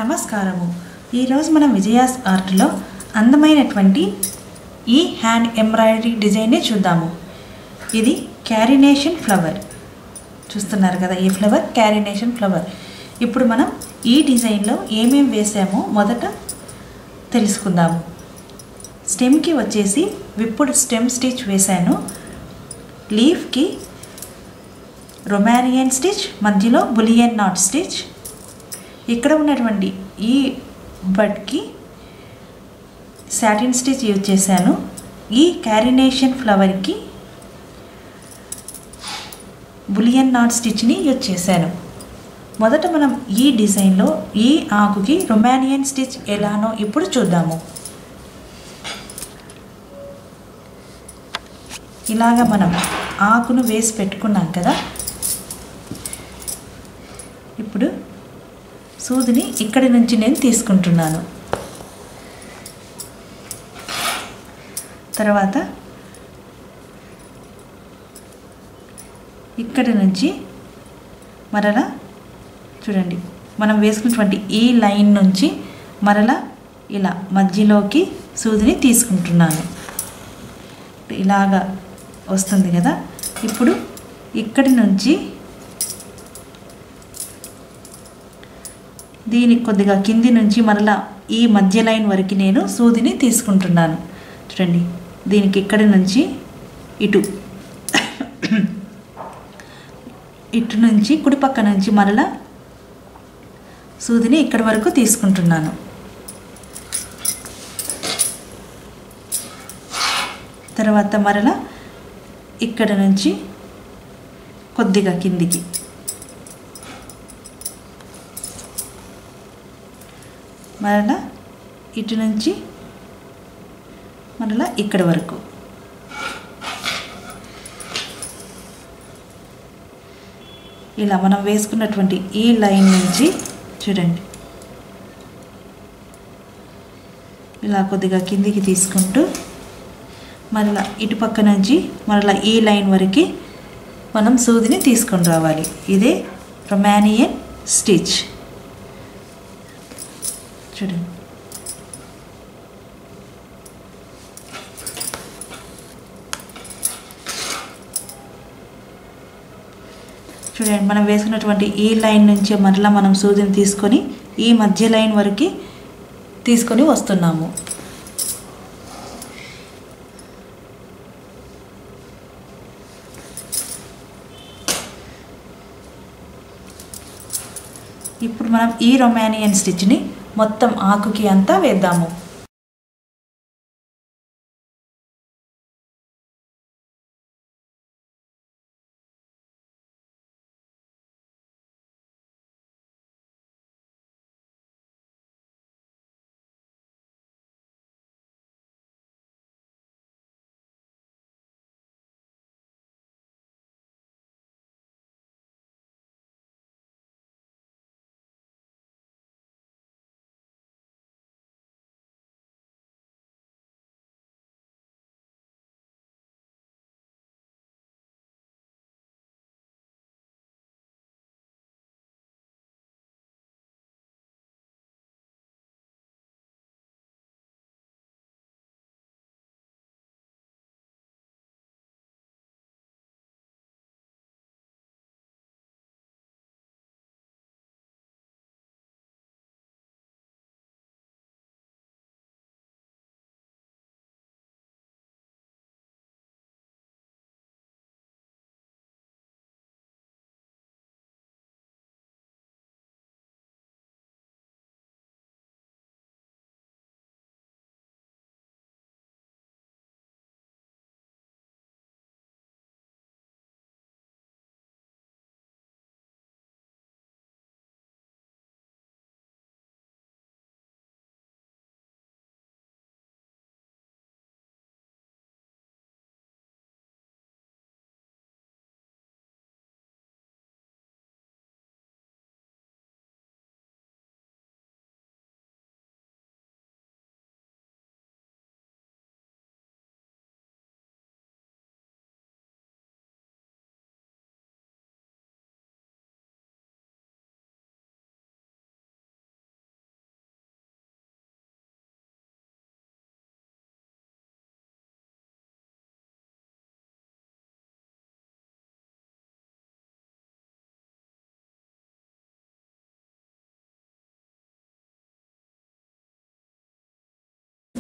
నమస్కారము ఈరోజు మనం విజయాస్ ఆర్ట్లో అందమైనటువంటి ఈ హ్యాండ్ ఎంబ్రాయిడరీ డిజైన్ని చూద్దాము ఇది క్యారినేషన్ ఫ్లవర్ చూస్తున్నారు కదా ఈ ఫ్లవర్ క్యారినేషన్ ఫ్లవర్ ఇప్పుడు మనం ఈ డిజైన్లో ఏమేం వేసామో మొదట తెలుసుకుందాము స్టెమ్కి వచ్చేసి విప్పుడు స్టెమ్ స్టిచ్ వేశాను లీఫ్కి రొమారియన్ స్టిచ్ మధ్యలో బులియన్ నాట్ స్టిచ్ ఇక్కడ ఉన్నటువంటి ఈ బడ్కి సాటిన్ స్టిచ్ యూజ్ చేశాను ఈ క్యారినేషన్ ఫ్లవర్కి బులియన్ నాట్ స్టిచ్ని యూజ్ చేశాను మొదట మనం ఈ డిజైన్లో ఈ ఆకుకి రొమానియన్ స్టిచ్ ఎలానో ఇప్పుడు చూద్దాము ఇలాగ మనం ఆకును వేసి పెట్టుకున్నాం కదా ఇప్పుడు సూదిని ఇక్కడి నుంచి నేను తీసుకుంటున్నాను తర్వాత ఇక్కడి నుంచి మరలా చూడండి మనం వేసుకున్నటువంటి ఈ లైన్ నుంచి మరలా ఇలా మధ్యలోకి సూదిని తీసుకుంటున్నాను ఇలాగా వస్తుంది కదా ఇప్పుడు ఇక్కడి నుంచి దీనికి కొద్దిగా కింది నుంచి మరలా ఈ మధ్య లైన్ వరకు నేను సూదిని తీసుకుంటున్నాను చూడండి దీనికి ఇక్కడి నుంచి ఇటు ఇటు నుంచి కుడి పక్క నుంచి మరలా సూదిని ఇక్కడి వరకు తీసుకుంటున్నాను తర్వాత మరలా ఇక్కడ నుంచి కొద్దిగా కిందికి మరలా ఇటు నుంచి మరలా ఇక్కడి వరకు ఇలా మనం వేసుకున్నటువంటి ఈ లైన్ నుంచి చూడండి ఇలా కొద్దిగా కిందికి తీసుకుంటూ మరలా ఇటుపక్క నుంచి మరలా ఈ లైన్ వరకు మనం సూదిని తీసుకొని రావాలి ఇదే రొమానియన్ స్టిచ్ చూడండి చూడండి మనం వేసుకున్నటువంటి ఈ లైన్ నుంచి మరలా మనం సూదిని తీసుకొని ఈ మధ్య లైన్ వరకు తీసుకొని వస్తున్నాము ఇప్పుడు మనం ఈ రొమానియన్ స్టిచ్ని మొత్తం ఆకుకి అంతా వేద్దాము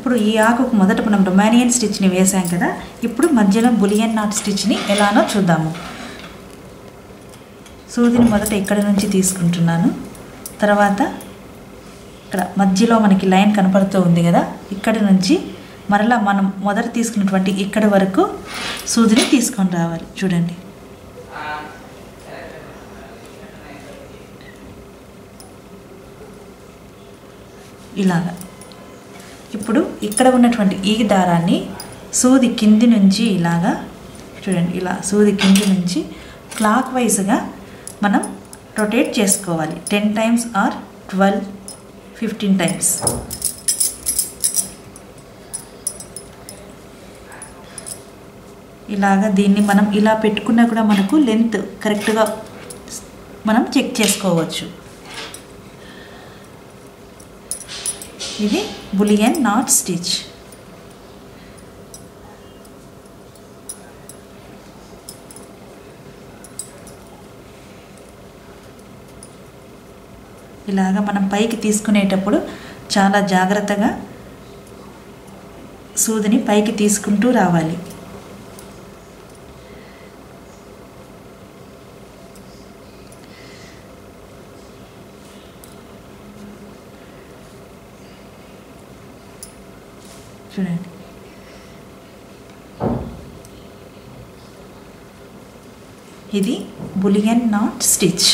ఇప్పుడు ఈ ఆకుకు మొదట మనం రొమానియన్ స్టిచ్ని వేసాం కదా ఇప్పుడు మధ్యలో బులియన్ నాట్ స్టిచ్ని ఎలానో చూద్దాము సూదిని మొదట ఇక్కడ నుంచి తీసుకుంటున్నాను తర్వాత ఇక్కడ మధ్యలో మనకి లైన్ కనపడుతూ ఉంది కదా ఇక్కడి నుంచి మరలా మనం మొదట తీసుకున్నటువంటి ఇక్కడి వరకు సూదిని తీసుకొని రావాలి చూడండి ఇలాగా ఇప్పుడు ఇక్కడ ఉన్నటువంటి ఈ దారాన్ని సూది కింది నుంచి ఇలాగా చూడండి ఇలా సూది కింది నుంచి క్లాక్ వైజ్గా మనం రొటేట్ చేసుకోవాలి ten times or twelve fifteen times ఇలాగా దీన్ని మనం ఇలా పెట్టుకున్నా కూడా మనకు లెంత్ కరెక్ట్గా మనం చెక్ చేసుకోవచ్చు ఇది బులియన్ నాట్ స్టిచ్ ఇలాగ మనం పైకి తీసుకునేటప్పుడు చాలా జాగ్రత్తగా సూదిని పైకి తీసుకుంటూ రావాలి చూడండి ఇది బులియన్ నాట్ స్టిచ్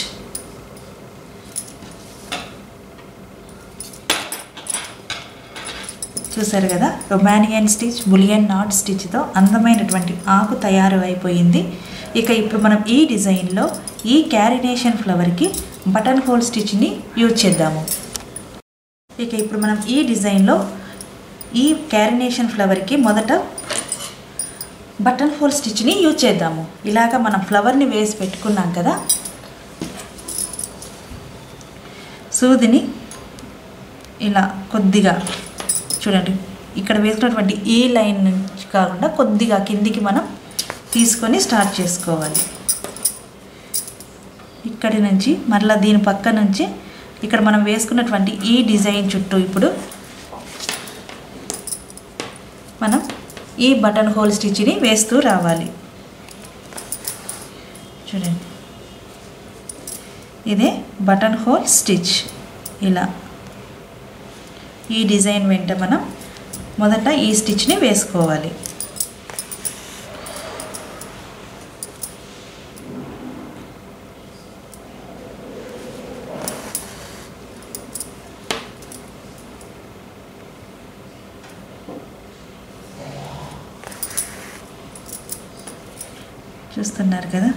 చూసారు కదా రొమానియన్ స్టిచ్ బులియన్ నాట్ స్టిచ్తో అందమైనటువంటి ఆకు తయారు అయిపోయింది ఇక ఇప్పుడు మనం ఈ డిజైన్లో ఈ క్యారినేషన్ ఫ్లవర్కి బటన్ హోల్ స్టిచ్ని యూజ్ చేద్దాము ఇక ఇప్పుడు మనం ఈ డిజైన్లో ఈ క్యారినేషన్ ఫ్లవర్కి మొదట బటన్ హోల్ స్టిచ్ని యూజ్ చేద్దాము ఇలాగ మనం ఫ్లవర్ని వేసి పెట్టుకున్నాం కదా సూదిని ఇలా కొద్దిగా చూడండి ఇక్కడ వేసుకున్నటువంటి ఈ లైన్ నుంచి కాకుండా కొద్దిగా కిందికి మనం తీసుకొని స్టార్ట్ చేసుకోవాలి ఇక్కడి నుంచి మరలా దీని పక్క నుంచి ఇక్కడ మనం వేసుకున్నటువంటి ఈ డిజైన్ చుట్టూ ఇప్పుడు మనం ఈ బటన్ హోల్ స్టిచ్ని వేస్తూ రావాలి చూడండి ఇదే బటన్ హోల్ స్టిచ్ ఇలా ఈ డిజైన్ వెంట మనం మొదట ఈ స్టిచ్ని వేసుకోవాలి చూస్తున్నారు కదా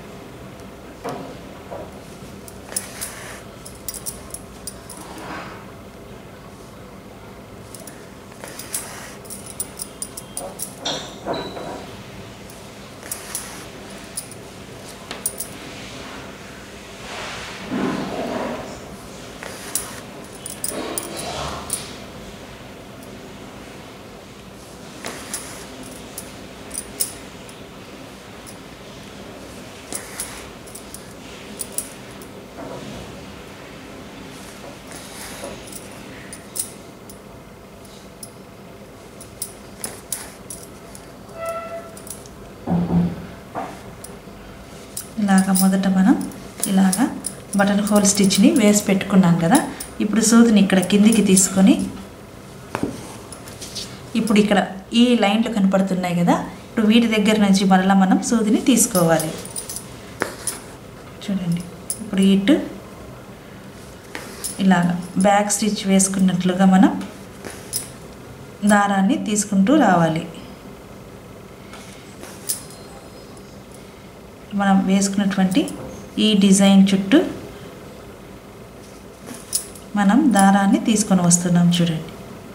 ఇలాగ మొదట మనం ఇలాగ బటన్ హోల్ స్టిచ్ని వేసి పెట్టుకున్నాం కదా ఇప్పుడు సూదిని ఇక్కడ కిందికి తీసుకొని ఇప్పుడు ఇక్కడ ఈ లైన్లు కనపడుతున్నాయి కదా ఇప్పుడు వీటి దగ్గర నుంచి మరలా మనం సూదిని తీసుకోవాలి చూడండి ఇప్పుడు ఇటు ఇలాగ బ్యాక్ స్టిచ్ వేసుకున్నట్లుగా మనం దారాన్ని తీసుకుంటూ రావాలి మనం వేసుకున్నటువంటి ఈ డిజైన్ చుట్టూ మనం దారాన్ని తీసుకొని వస్తున్నాం చూడండి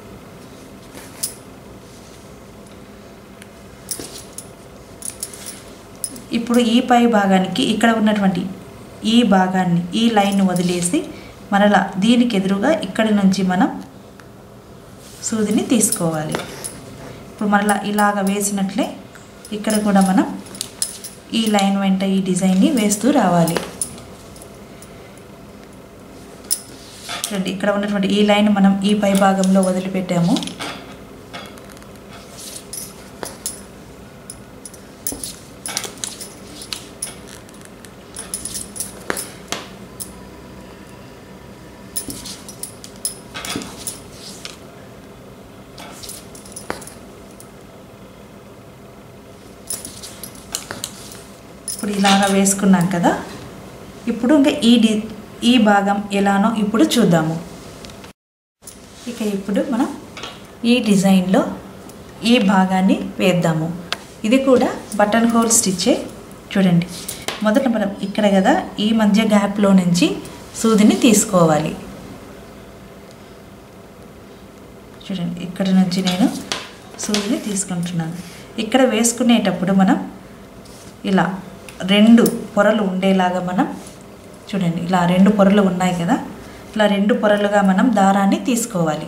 ఇప్పుడు ఈ పై భాగానికి ఇక్కడ ఉన్నటువంటి ఈ భాగాన్ని ఈ లైన్ వదిలేసి మరలా దీనికి ఎదురుగా ఇక్కడి నుంచి మనం సూదిని తీసుకోవాలి ఇప్పుడు మరలా ఇలాగ వేసినట్లే ఇక్కడ కూడా మనం ఈ లైన్ వెంట ఈ డిజైన్ని వేస్తూ రావాలి చూడండి ఇక్కడ ఉన్నటువంటి ఈ లైన్ మనం ఈ పై భాగంలో వదిలిపెట్టాము ఇప్పుడు ఇలాగ వేసుకున్నాం కదా ఇప్పుడు ఇంకా ఈ డి ఈ భాగం ఎలానో ఇప్పుడు చూద్దాము ఇక ఇప్పుడు మనం ఈ డిజైన్లో ఈ భాగాన్ని వేద్దాము ఇది కూడా బటన్ హోల్ స్టిచ్చే చూడండి మొదట మనం ఇక్కడ కదా ఈ మధ్య గ్యాప్లో నుంచి సూదిని తీసుకోవాలి చూడండి ఇక్కడ నుంచి నేను సూదిని తీసుకుంటున్నాను ఇక్కడ వేసుకునేటప్పుడు మనం ఇలా రెండు పొరలు ఉండేలాగా మనం చూడండి ఇలా రెండు పొరలు ఉన్నాయి కదా ఇలా రెండు పొరలుగా మనం దారాన్ని తీసుకోవాలి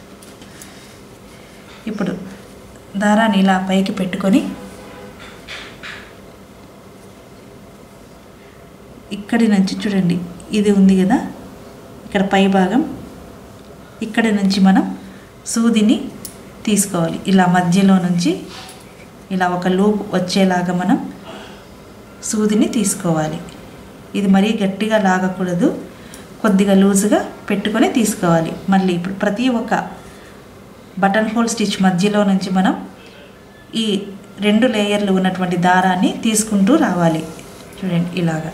ఇప్పుడు దారాన్ని ఇలా పైకి పెట్టుకొని ఇక్కడి నుంచి చూడండి ఇది ఉంది కదా ఇక్కడ పై భాగం ఇక్కడి నుంచి మనం సూదిని తీసుకోవాలి ఇలా మధ్యలో నుంచి ఇలా ఒక లూప్ వచ్చేలాగా మనం సూదిని తీసుకోవాలి ఇది మరీ గట్టిగా లాగకూడదు కొద్దిగా లూజుగా పెట్టుకొని తీసుకోవాలి మళ్ళీ ఇప్పుడు ప్రతి ఒక్క బటన్ హోల్ స్టిచ్ మధ్యలో నుంచి మనం ఈ రెండు లేయర్లు ఉన్నటువంటి దారాన్ని తీసుకుంటూ రావాలి చూడండి ఇలాగా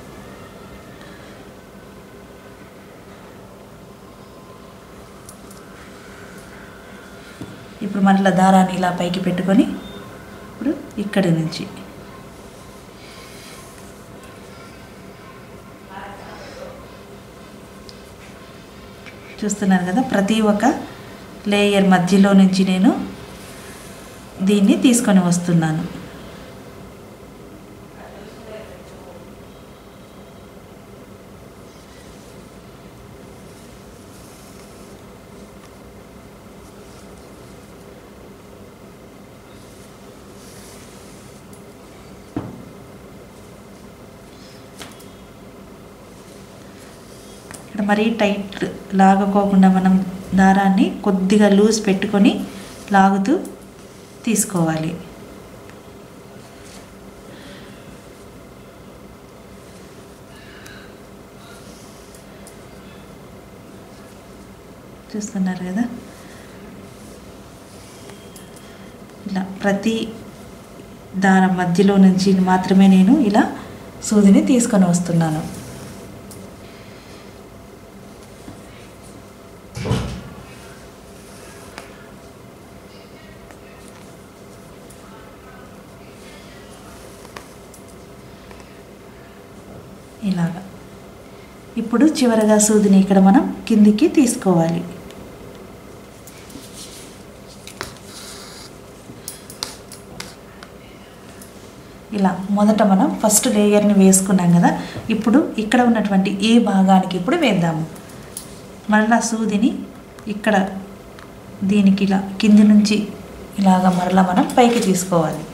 ఇప్పుడు మరలా దారాన్ని ఇలా పైకి పెట్టుకొని ఇప్పుడు ఇక్కడి నుంచి చూస్తున్నారు కదా ప్రతి ఒక్క లేయర్ మధ్యలో నుంచి నేను దీన్ని తీసుకొని వస్తున్నాను ఇక్కడ మరీ టైట్ లాగకోకుండా మనం దారాన్ని కొద్దిగా లూజ్ పెట్టుకొని లాగుతూ తీసుకోవాలి చూస్తున్నారు కదా ఇలా ప్రతి దారం మధ్యలో నుంచి మాత్రమే నేను ఇలా సూదిని తీసుకొని వస్తున్నాను ఇలాగా ఇప్పుడు చివరగా సూదిని ఇక్కడ మనం కిందికి తీసుకోవాలి ఇలా మొదట మనం ఫస్ట్ లేయర్ని వేసుకున్నాం కదా ఇప్పుడు ఇక్కడ ఉన్నటువంటి ఏ భాగానికి ఇప్పుడు వేద్దాము మరలా సూదిని ఇక్కడ దీనికి ఇలా కింది నుంచి ఇలాగ మరలా మనం పైకి తీసుకోవాలి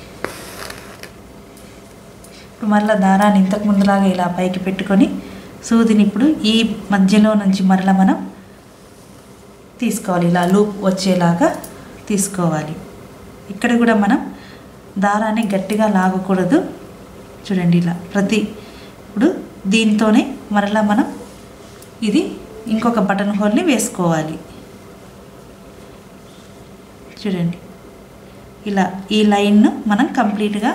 ఇప్పుడు మరలా దారాన్ని ఇంతకు ముందులాగా ఇలా పైకి పెట్టుకొని సూదిని ఇప్పుడు ఈ మధ్యలో నుంచి మరలా మనం తీసుకోవాలి ఇలా లూప్ వచ్చేలాగా తీసుకోవాలి ఇక్కడ కూడా మనం దారాన్ని గట్టిగా లాగకూడదు చూడండి ఇలా ప్రతి ఇప్పుడు దీంతోనే మరలా మనం ఇది ఇంకొక బటన్ హోల్ని వేసుకోవాలి చూడండి ఇలా ఈ లైన్ను మనం కంప్లీట్గా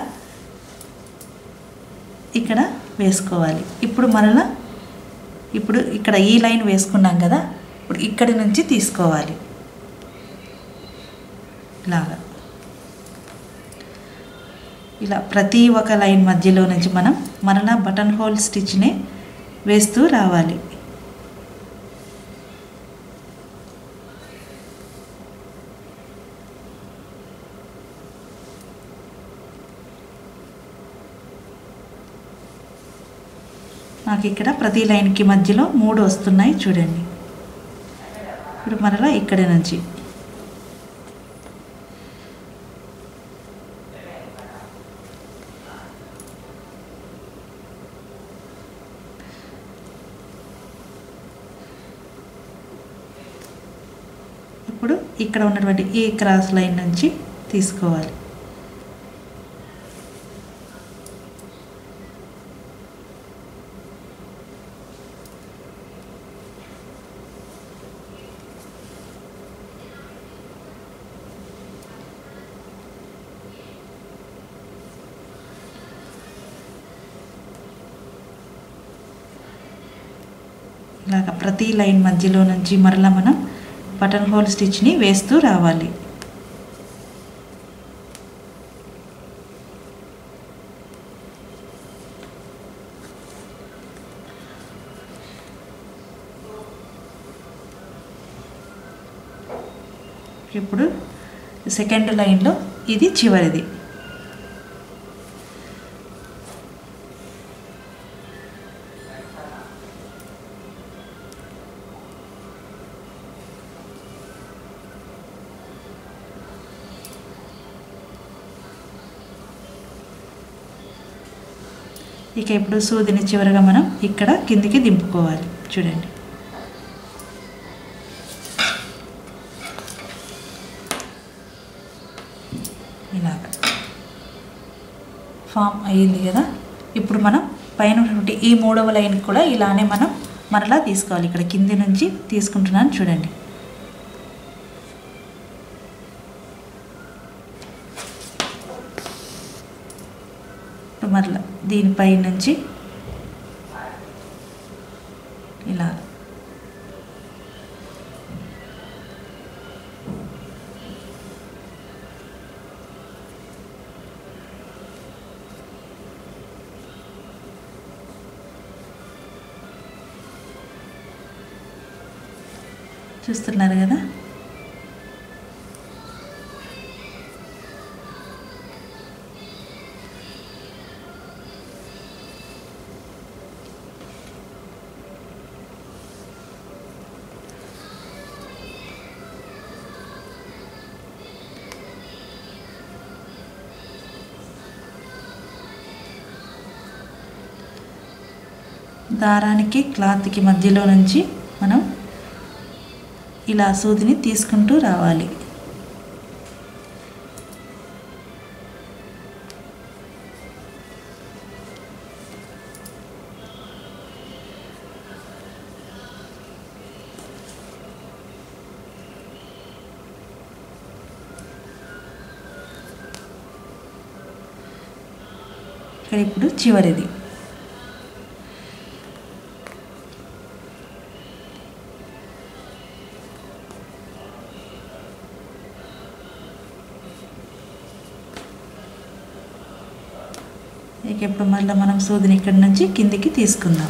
ఇక్కడ వేసుకోవాలి ఇప్పుడు మరలా ఇప్పుడు ఇక్కడ ఈ లైన్ వేసుకున్నాం కదా ఇప్పుడు ఇక్కడి నుంచి తీసుకోవాలి ఇలాగా ఇలా ప్రతి ఒక్క లైన్ మధ్యలో నుంచి మనం మరలా బటన్ హోల్ స్టిచ్ని వేస్తూ రావాలి నాకు ఇక్కడ ప్రతి లైన్కి మధ్యలో మూడు వస్తున్నాయి చూడండి ఇప్పుడు మరలా ఇక్కడి నుంచి ఇప్పుడు ఇక్కడ ఉన్నటువంటి ఈ క్రాస్ లైన్ నుంచి తీసుకోవాలి ఇలాగ ప్రతి లైన్ మధ్యలో నుంచి మరలా మనం బటన్ హోల్ స్టిచ్ని వేస్తూ రావాలి ఇప్పుడు సెకండ్ లైన్లో ఇది చివరిది ఇక ఇప్పుడు సూదిని చివరగా మనం ఇక్కడ కిందికి దింపుకోవాలి చూడండి ఇలాగ ఫామ్ అయ్యింది కదా ఇప్పుడు మనం పైన ఉన్నటువంటి ఈ మూడవ లైన్ కూడా ఇలానే మనం మరలా తీసుకోవాలి ఇక్కడ కింది నుంచి తీసుకుంటున్నాను చూడండి ఇప్పుడు మరలా దీనిపై నుంచి ఇలా చూస్తున్నారు కదా దారానికి క్లాత్కి మధ్యలో నుంచి మనం ఇలా సూదిని తీసుకుంటూ రావాలి ఇక్కడ ఇప్పుడు చివరిది ఇక ఇప్పుడు మళ్ళీ మనం సూదిని ఇక్కడి నుంచి కిందికి తీసుకుందాం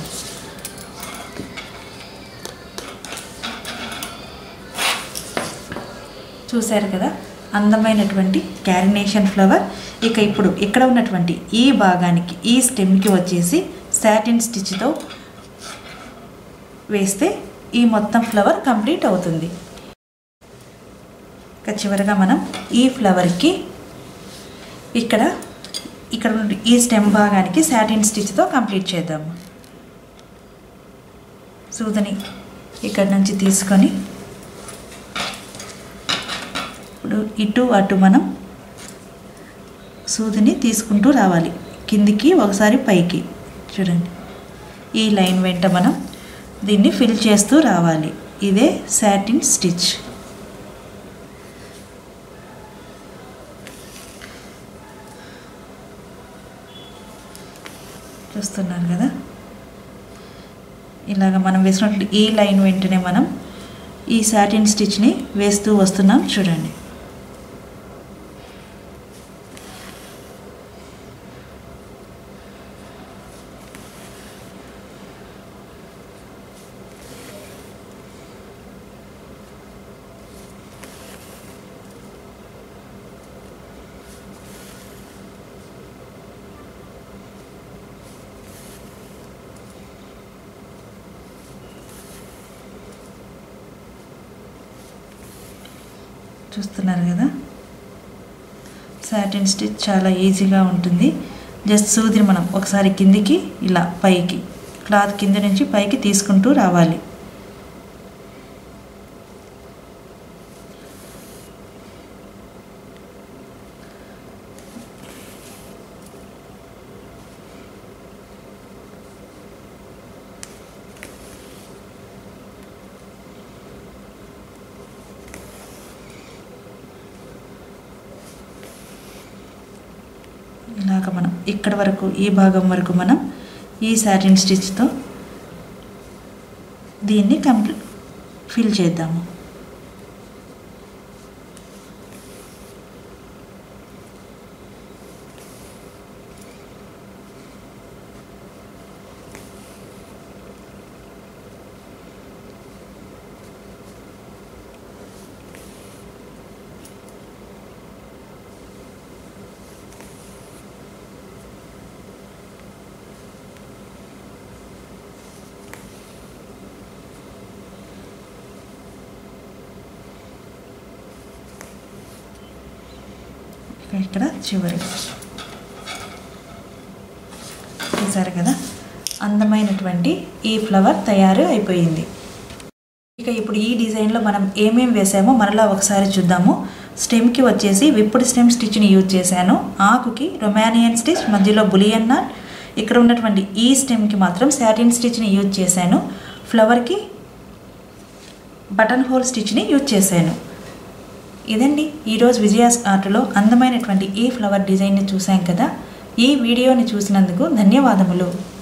చూశారు కదా అందమైనటువంటి క్యారినేషన్ ఫ్లవర్ ఇక ఇప్పుడు ఇక్కడ ఉన్నటువంటి ఈ భాగానికి ఈ స్టెమ్కి వచ్చేసి సాటిన్ స్టిచ్తో వేస్తే ఈ మొత్తం ఫ్లవర్ కంప్లీట్ అవుతుంది ఇక చివరిగా మనం ఈ ఫ్లవర్కి ఇక్కడ ఇక్కడ నుండి ఈ స్టెమ్ భాగానికి సాటిన్ స్టిచ్తో కంప్లీట్ చేద్దాము సూదని ఇక్కడ నుంచి తీసుకొని ఇప్పుడు ఇటు అటు మనం సూదిని తీసుకుంటూ రావాలి కిందికి ఒకసారి పైకి చూడండి ఈ లైన్ వెంట మనం దీన్ని ఫిల్ చేస్తూ రావాలి ఇదే సాటిన్ స్టిచ్ చూస్తున్నారు కదా ఇలాగ మనం వేసినట్లు ఈ లైన్ వెంటనే మనం ఈ సాటిన్ స్టిచ్ని వేస్తూ వస్తున్నాం చూడండి చూస్తున్నారు కదా సాటిన్ స్టిచ్ చాలా ఈజీగా ఉంటుంది జస్ట్ సూదిని మనం ఒకసారి కిందికి ఇలా పైకి క్లాత్ కింద నుంచి పైకి తీసుకుంటూ రావాలి ఇలాగ మనం ఇక్కడ వరకు ఈ భాగం వరకు మనం ఈ సాటిన్ స్టిచ్తో దీన్ని కంప్లీ ఫిల్ చేద్దాము ఇక్కడ చివరి చూసారు కదా అందమైనటువంటి ఈ ఫ్లవర్ తయారు అయిపోయింది ఇక ఇప్పుడు ఈ డిజైన్లో మనం ఏమేం వేసామో మరలా ఒకసారి చూద్దాము స్టెమ్కి వచ్చేసి విప్పుడు స్టెమ్ స్టిచ్ని యూజ్ చేశాను ఆకుకి రొమానియన్ స్టిచ్ మధ్యలో బులియన్ నాట్ ఇక్కడ ఉన్నటువంటి ఈ స్టెమ్కి మాత్రం శాటిన్ స్టిచ్ని యూజ్ చేశాను ఫ్లవర్కి బటన్ హోల్ స్టిచ్ని యూజ్ చేశాను ఇదండి ఈరోజు విజయాస్ ఆర్ట్లో అందమైనటువంటి ఈ ఫ్లవర్ డిజైన్ని చూసాం కదా ఈ వీడియోని చూసినందుకు ధన్యవాదములు